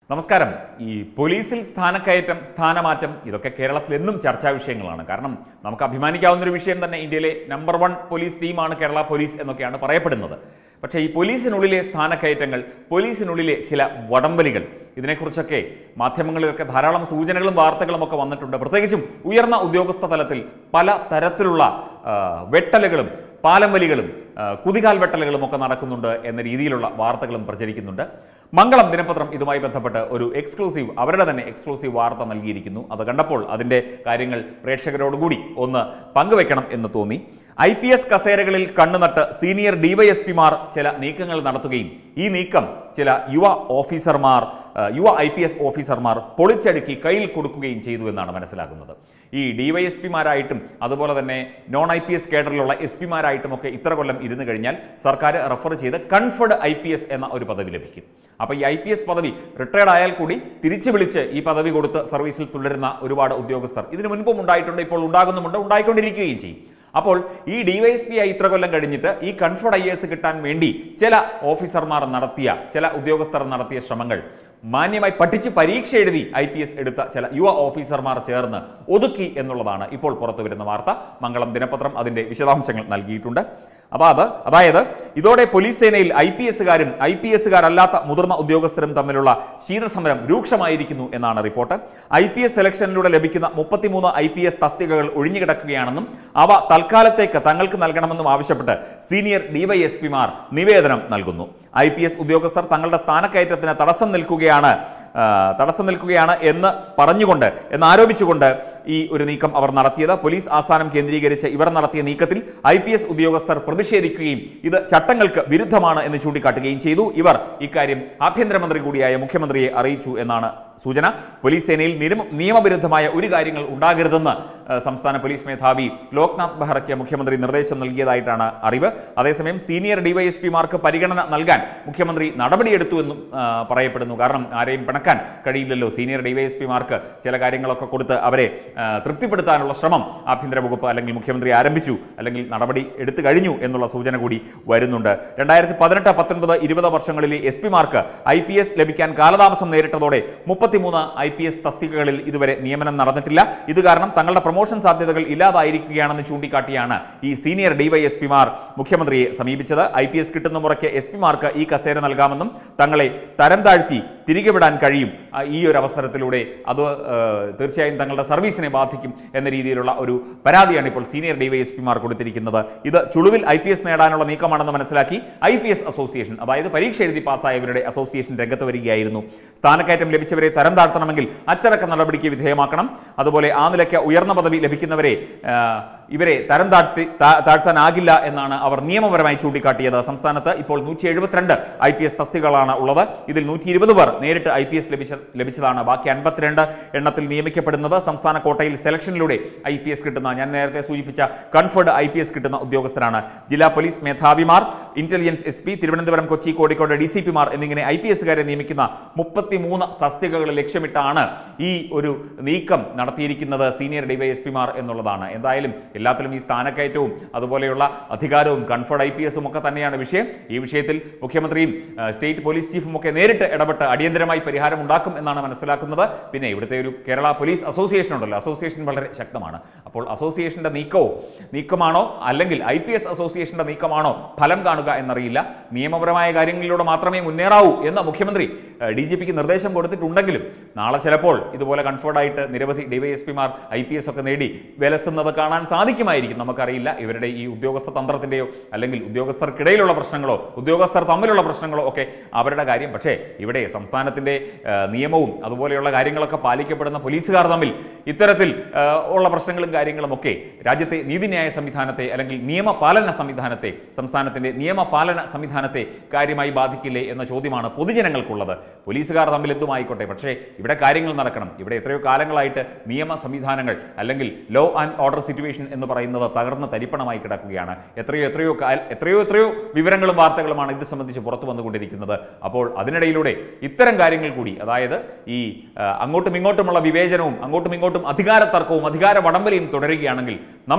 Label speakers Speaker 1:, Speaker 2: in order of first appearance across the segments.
Speaker 1: നമസ്കാരം ഈ പോലീസിൽ സ്ഥാനക്കയറ്റം സ്ഥാനമാറ്റം ഇതൊക്കെ കേരളത്തിൽ എന്നും ചർച്ചാ വിഷയങ്ങളാണ് കാരണം നമുക്ക് അഭിമാനിക്കാവുന്ന ഒരു വിഷയം തന്നെ ഇന്ത്യയിലെ നമ്പർ വൺ പോലീസ് ടീമാണ് കേരള പോലീസ് എന്നൊക്കെയാണ് പറയപ്പെടുന്നത് പക്ഷേ ഈ പോലീസിനുള്ളിലെ സ്ഥാനക്കയറ്റങ്ങൾ പോലീസിനുള്ളിലെ ചില വടംവലികൾ ഇതിനെക്കുറിച്ചൊക്കെ മാധ്യമങ്ങളിലൊക്കെ ധാരാളം സൂചനകളും വാർത്തകളും ഒക്കെ വന്നിട്ടുണ്ട് പ്രത്യേകിച്ചും ഉയർന്ന ഉദ്യോഗസ്ഥ തലത്തിൽ പല തരത്തിലുള്ള ആ, വെട്ടലുകളും പാലം വലികളും ആ, കുതികാൽ വെട്ടലുകളും ഒക്കെ നടക്കുന്നുണ്ട് എന്ന രീതിയിലുള്ള വാർത്തകളും പ്രചരിക്കുന്നുണ്ട് മംഗളം ദിനപത്രം ഇതുമായി ബന്ധപ്പെട്ട് ഒരു എക്സ്ക്ലൂസീവ് അവരുടെ തന്നെ എക്സ്ക്ലൂസീവ് വാർത്ത നൽകിയിരിക്കുന്നു അത് കണ്ടപ്പോൾ അതിൻ്റെ കാര്യങ്ങൾ പ്രേക്ഷകരോടുകൂടി ഒന്ന് പങ്കുവെക്കണം എന്ന് തോന്നി ഐ പി എസ് കസേരകളിൽ കണ്ണുനട്ട് സീനിയർ ഡിവൈഎസ്പിമാർ ചില നീക്കങ്ങൾ നടത്തുകയും ഈ നീക്കം ചില യുവ ഓഫീസർമാർ ആ, യുവ ഐ പി എസ് ഓഫീസർമാർ പൊളിച്ചടുക്കി കയ്യിൽ കൊടുക്കുകയും ചെയ്തു എന്നാണ് മനസ്സിലാക്കുന്നത് ഈ ഡിവൈഎസ്പിമാരായിട്ടും അതുപോലെ തന്നെ നോൺ ഐ പി എസ് കേഡറിലുള്ള എസ് പിമാരായിട്ടും ഒക്കെ ഇത്ര കൊല്ലം ഇരുന്ന് കഴിഞ്ഞാൽ സർക്കാർ റെഫർ ചെയ്ത് കൺഫർഡ് ഐ പി എസ് എന്ന ഒരു പദവി ലഭിക്കും അപ്പോൾ ഈ ഐ പി എസ് പദവി റിട്ടയർഡ് ആയാൽ കൂടി തിരിച്ചു വിളിച്ച് ഈ പദവി കൊടുത്ത് സർവീസിൽ തുടരുന്ന ഒരുപാട് ഉദ്യോഗസ്ഥർ ഇതിനു മുൻപും ഉണ്ടായിട്ടുണ്ട് ഇപ്പോൾ ഉണ്ടാകുന്നുമുണ്ട് ഉണ്ടായിക്കൊണ്ടിരിക്കുകയും ചെയ്യും അപ്പോൾ ഈ ഡിവൈഎസ്പി ആയി ഇത്ര കൊല്ലം കഴിഞ്ഞിട്ട് ഈ കൺഫർഡ് ഐ എസ് കിട്ടാൻ വേണ്ടി ചില ഓഫീസർമാർ നടത്തിയ ചില ഉദ്യോഗസ്ഥർ നടത്തിയ ശ്രമങ്ങൾ മാന്യമായി പഠിച്ച് പരീക്ഷ എഴുതി ഐ പി എസ് എടുത്ത ചില യുവ ഓഫീസർമാർ ചേർന്ന് ഒതുക്കി എന്നുള്ളതാണ് ഇപ്പോൾ പുറത്തു വരുന്ന വാർത്ത മംഗളം ദിനപത്രം അതിന്റെ വിശദാംശങ്ങൾ നൽകിയിട്ടുണ്ട് അപ്പോൾ അത് അതായത് ഇതോടെ പോലീസ് സേനയിൽ ഐ പി എസുകാരും ഐ പി എസുകാരല്ലാത്ത മുതിർന്ന ഉദ്യോഗസ്ഥരും തമ്മിലുള്ള ശീതസമരം രൂക്ഷമായിരിക്കുന്നു എന്നാണ് റിപ്പോർട്ട് ഐ പി എസ് സെലക്ഷനിലൂടെ ലഭിക്കുന്ന മുപ്പത്തിമൂന്ന് ഐ പി എസ് തസ്തികകൾ ഒഴിഞ്ഞുകിടക്കുകയാണെന്നും അവ തൽക്കാലത്തേക്ക് തങ്ങൾക്ക് നൽകണമെന്നും ആവശ്യപ്പെട്ട് സീനിയർ ഡിവൈഎസ്പിമാർ നിവേദനം നൽകുന്നു ഐ പി എസ് ഉദ്യോഗസ്ഥർ തങ്ങളുടെ സ്ഥാനക്കയറ്റത്തിന് തടസ്സം നിൽക്കുകയാണ് ആ, തടസ്സം നിൽക്കുകയാണ് എന്ന് പറഞ്ഞുകൊണ്ട് എന്ന് ആരോപിച്ചുകൊണ്ട് ഈ ഒരു നീക്കം അവർ നടത്തിയത് പോലീസ് ആസ്ഥാനം കേന്ദ്രീകരിച്ച് ഇവർ നടത്തിയ നീക്കത്തിൽ ഐ പി എസ് ഉദ്യോഗസ്ഥർ പ്രതിഷേധിക്കുകയും ഇത് ചട്ടങ്ങൾക്ക് വിരുദ്ധമാണ് എന്ന് ചൂണ്ടിക്കാട്ടുകയും ചെയ്തു ഇവർ ഇക്കാര്യം ആഭ്യന്തരമന്ത്രി കൂടിയായ മുഖ്യമന്ത്രിയെ അറിയിച്ചു എന്നാണ് സൂചന പോലീസ് സേനയിൽ നിയമ- നിയമവിരുദ്ധമായ ഒരു കാര്യങ്ങൾ ഉണ്ടാകരുതെന്ന് ആ, സംസ്ഥാന പോലീസ് മേധാവി ലോക്നാഥ് ബെഹ്റയ്ക്ക് മുഖ്യമന്ത്രി നിർദ്ദേശം നൽകിയതായിട്ടാണ് അറിവ് അതേസമയം സീനിയർ ഡിവൈഎസ്പിമാർക്ക് പരിഗണന നൽകാൻ മുഖ്യമന്ത്രി നടപടിയെടുത്തു എന്നും ആ, പറയപ്പെടുന്നു കാരണം ആരെയും പിണക്കാൻ കഴിയില്ലല്ലോ സീനിയർ ഡിവൈഎസ്പിമാർക്ക് ചില കാര്യങ്ങളൊക്കെ കൊടുത്ത് അവരെ ആ, തൃപ്തിപ്പെടുത്താനുള്ള ശ്രമം ആഭ്യന്തര വകുപ്പ് അല്ലെങ്കിൽ മുഖ്യമന്ത്രി ആരംഭിച്ചു അല്ലെങ്കിൽ നടപടി എടുത്തു കഴിഞ്ഞു എന്നുള്ള സൂചന കൂടി വരുന്നുണ്ട് രണ്ടായിരത്തി പതിനെട്ട് പത്തൊൻപത് ഇരുപത് വർഷങ്ങളിലെ എസ് പിമാർക്ക് ഐ പി എസ് ലഭിക്കാൻ കാലതാമസം നേരിട്ടതോടെ മുപ്പത്തിമൂന്ന് ഐ പി എസ് തസ്തികകളിൽ ഇതുവരെ നിയമനം നടന്നിട്ടില്ല ഇത് കാരണം തങ്ങളുടെ പ്രൊമോഷൻ സാധ്യതകൾ ഇല്ലാതായിരിക്കുകയാണെന്ന് ചൂണ്ടിക്കാട്ടിയാണ് ഈ സീനിയർ ഡിവൈഎസ്പിമാർ മുഖ്യമന്ത്രിയെ സമീപിച്ചത് ഐ പി എസ് കിട്ടുന്ന മുറയ്ക്ക് എസ് പിമാർക്ക് ഈ കസേര നൽകാമെന്നും തങ്ങളെ തരം താഴ്ത്തി തിരികെ വിടാൻ കഴിയും ആ, ഈ ഒരു അവസരത്തിലൂടെ അത് ആ, തീർച്ചയായും തങ്ങളുടെ സർവീസിനെ ബാധിക്കും എന്ന രീതിയിലുള്ള ഒരു പരാതിയാണ് ഇപ്പോൾ സീനിയർ ഡിവൈഎസ്പിമാർ കൊടുത്തിരിക്കുന്നത് ഇത് ചുളുവിൽ ഐ പി എസ് നേടാനുള്ള നീക്കമാണെന്ന് മനസ്സിലാക്കി ഐ പി എസ് അസോസിയേഷൻ അതായത് പരീക്ഷ എഴുതി പാസ്സായവരുടെ അസോസിയേഷൻ രംഗത്ത് വരികയായിരുന്നു സ്ഥാനക്കയറ്റം ലഭിച്ചവരെ തരം താഴ്ത്തണമെങ്കിൽ അച്ചടക്ക നടപടിക്ക് വിധേയമാക്കണം അതുപോലെ ആ നിലയ്ക്ക് ഉയർന്ന പദവി ലഭിക്കുന്നവരെ ആ, ഇവരെ തരം താഴ്ത്തി താ- താഴ്ത്താനാകില്ല എന്നാണ് അവർ നിയമപരമായി ചൂണ്ടിക്കാട്ടിയത് സംസ്ഥാനത്ത് ഇപ്പോൾ നൂറ്റി എഴുപത്തിരണ്ട് ഐ പി എസ് തസ്തികകളാണ് ഉള്ളത് ഇതിൽ നൂറ്റി ഇരുപത് പേർ നേരിട്ട് ഐ പി എസ് ലഭിച്ച ലഭിച്ചതാണ് ബാക്കി അൻപത്തിരണ്ട് എണ്ണത്തിൽ നിയമിക്കപ്പെടുന്നത് സംസ്ഥാന കോട്ടയിൽ സെലക്ഷനിലൂടെ ഐ പി എസ് കിട്ടുന്ന ഞാൻ നേരത്തെ സൂചിപ്പിച്ച കൺഫേർഡ് ഐ പി എസ് കിട്ടുന്ന ഉദ്യോഗസ്ഥരാണ് ജില്ലാ പോലീസ് മേധാവിമാർ intelligence S P Thiruvananthapuram Kochi Kozhikode ഡി സി പിമാർ എന്നിങ്ങനെ ഐ പി എസുകാരെ നിയമിക്കുന്ന മുപ്പത്തിമൂന്ന് തസ്തികകൾ ലക്ഷ്യമിട്ടാണ് ഈ ഒരു നീക്കം നടത്തിയിരിക്കുന്നത് സീനിയർ ഡിവൈഎസ്പിമാർ എന്നുള്ളതാണ് എന്തായാലും എല്ലാത്തിലും ഈ സ്ഥാനക്കയറ്റവും അതുപോലെയുള്ള അധികാരവും കൺഫേർഡ് ഐ പി എസും ഒക്കെ തന്നെയാണ് വിഷയം ഈ വിഷയത്തിൽ മുഖ്യമന്ത്രിയും ആ, സ്റ്റേറ്റ് പോലീസ് ചീഫും ഒക്കെ നേരിട്ട് ഇടപെട്ട് അടിയന്തരമായി പരിഹാരം ഉണ്ടാക്കും എന്നാണ് മനസ്സിലാക്കുന്നത് പിന്നെ ഇവിടുത്തെ ഒരു കേരള പോലീസ് അസോസിയേഷൻ ഉണ്ടല്ലോ അസോസിയേഷൻ വളരെ ശക്തമാണ് അപ്പോൾ അസോസിയേഷന്റെ നീക്കമോ നീക്കമാണോ അല്ലെങ്കിൽ ഐ പി എസ് അസോസിയേഷന്റെ നീക്കമാണോ ഫലം കാണുക എന്നറിയില്ല നിയമപരമായ കാര്യങ്ങളിലൂടെ മാത്രമേ മുന്നേറാവൂ എന്ന് മുഖ്യമന്ത്രി ഡി ജി പിക്ക് നിർദ്ദേശം കൊടുത്തിട്ടുണ്ടെങ്കിലും നാളെ ചിലപ്പോൾ ഇതുപോലെ കൺഫേർഡ് ആയിട്ട് നിരവധി ഡിവൈഎസ്പിമാർ ഐ പി എസ് ഒക്കെ നേടി വിലസുന്നത് കാണാൻ സാധിക്കുമായിരിക്കും നമുക്കറിയില്ല ഇവരുടെ ഈ ഉദ്യോഗസ്ഥ തന്ത്രത്തിന്റെയോ അല്ലെങ്കിൽ ഉദ്യോഗസ്ഥർക്കിടയിലുള്ള പ്രശ്നങ്ങളോ ഉദ്യോഗസ്ഥർ തമ്മിലുള്ള പ്രശ്നങ്ങളോ ഒക്കെ അവരുടെ കാര്യം പക്ഷേ ഇവിടെ സംസ്ഥാനത്തിന്റെ ആ, നിയമവും അതുപോലെയുള്ള കാര്യങ്ങളൊക്കെ പാലിക്കപ്പെടുന്ന പോലീസുകാർ തമ്മിൽ ഇത്തരത്തിൽ ആ, ഉള്ള പ്രശ്നങ്ങളും കാര്യങ്ങളും ഒക്കെ രാജ്യത്തെ നീതിന്യായ സംവിധാനത്തെ അല്ലെങ്കിൽ നിയമപാലന സംവിധാനത്തെ സംസ്ഥാനത്തിന്റെ നിയമപാലന സംവിധാനത്തെ കാര്യമായി ബാധിക്കില്ലേ എന്ന ചോദ്യമാണ് പൊതുജനങ്ങൾക്കുള്ളത് പോലീസുകാർ തമ്മിൽ എന്തുമായിക്കോട്ടെ പക്ഷേ ഇവിടെ കാര്യങ്ങൾ നടക്കണം ഇവിടെ എത്രയോ കാലങ്ങളായിട്ട് നിയമ സംവിധാനങ്ങൾ അല്ലെങ്കിൽ ലോ ആൻഡ് ഓർഡർ സിറ്റുവേഷൻ എന്ന് പറയുന്നത് തകർന്ന് തരിപ്പണമായി കിടക്കുകയാണ് എത്രയോ എത്രയോ കാൽ എത്രയോ എത്രയോ വിവരങ്ങളും വാർത്തകളുമാണ് ഇത് സംബന്ധിച്ച് പുറത്തു വന്നുകൊണ്ടിരിക്കുന്നത് അപ്പോൾ അതിനിടയിലൂടെ ഇത്തരം കാര്യങ്ങൾ കൂടി അതായത് ഈ ആ, അങ്ങോട്ടും ഇങ്ങോട്ടുമുള്ള വിവേചനവും അങ്ങോട്ടും ഇങ്ങോട്ടും അധികാര തർക്കവും അധികാര വടംവലിയും തുടരുകയാണെങ്കിൽ നമ്മുടെ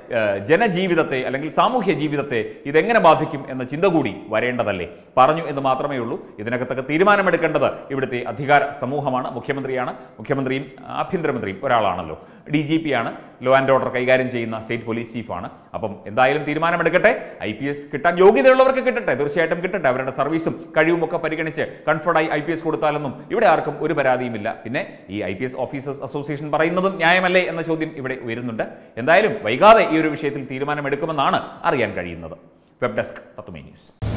Speaker 1: ഏഹ്, ജനജീവിതത്തെ അല്ലെങ്കിൽ സാമൂഹ്യ ജീവിതത്തെ ഇതെങ്ങനെ ബാധിക്കും എന്ന ചിന്ത കൂടി വരേണ്ടതല്ലേ പറഞ്ഞു എന്ന് മാത്രമേ ഉള്ളൂ ഇതിനകത്തൊക്കെ തീരുമാനമെടുക്കേണ്ടത് ഇവിടുത്തെ അധികാര സമൂഹമാണ് മുഖ്യമന്ത്രിയാണ് മുഖ്യമന്ത്രിയും ആഭ്യന്തരമന്ത്രിയും ഒരാളാണല്ലോ ഡി ജി പി ആണ് ലോ ആൻഡ് ഓർഡർ കൈകാര്യം ചെയ്യുന്ന സ്റ്റേറ്റ് പോലീസ് ചീഫാണ് അപ്പം എന്തായാലും തീരുമാനമെടുക്കട്ടെ ഐ പി എസ് കിട്ടാൻ യോഗ്യതയുള്ളവർക്ക് കിട്ടട്ടെ തീർച്ചയായിട്ടും കിട്ടട്ടെ അവരുടെ സർവീസും കഴിവും ഒക്കെ പരിഗണിച്ച് കൺഫർഡായി ഐ പി എസ് കൊടുത്താലൊന്നും ഇവിടെ ആർക്കും ഒരു പരാതിയുമില്ല പിന്നെ ഈ I P S officers association പറയുന്നതും ന്യായമല്ലേ എന്ന ചോദ്യം ഇവിടെ ഉയരുന്നുണ്ട് എന്തായാലും വൈകാതെ ഈ ഒരു വിഷയത്തിൽ തീരുമാനമെടുക്കുമെന്നാണ് അറിയാൻ കഴിയുന്നത് വെബ് ഡെസ്ക് തത്തുമേ ന്യൂസ്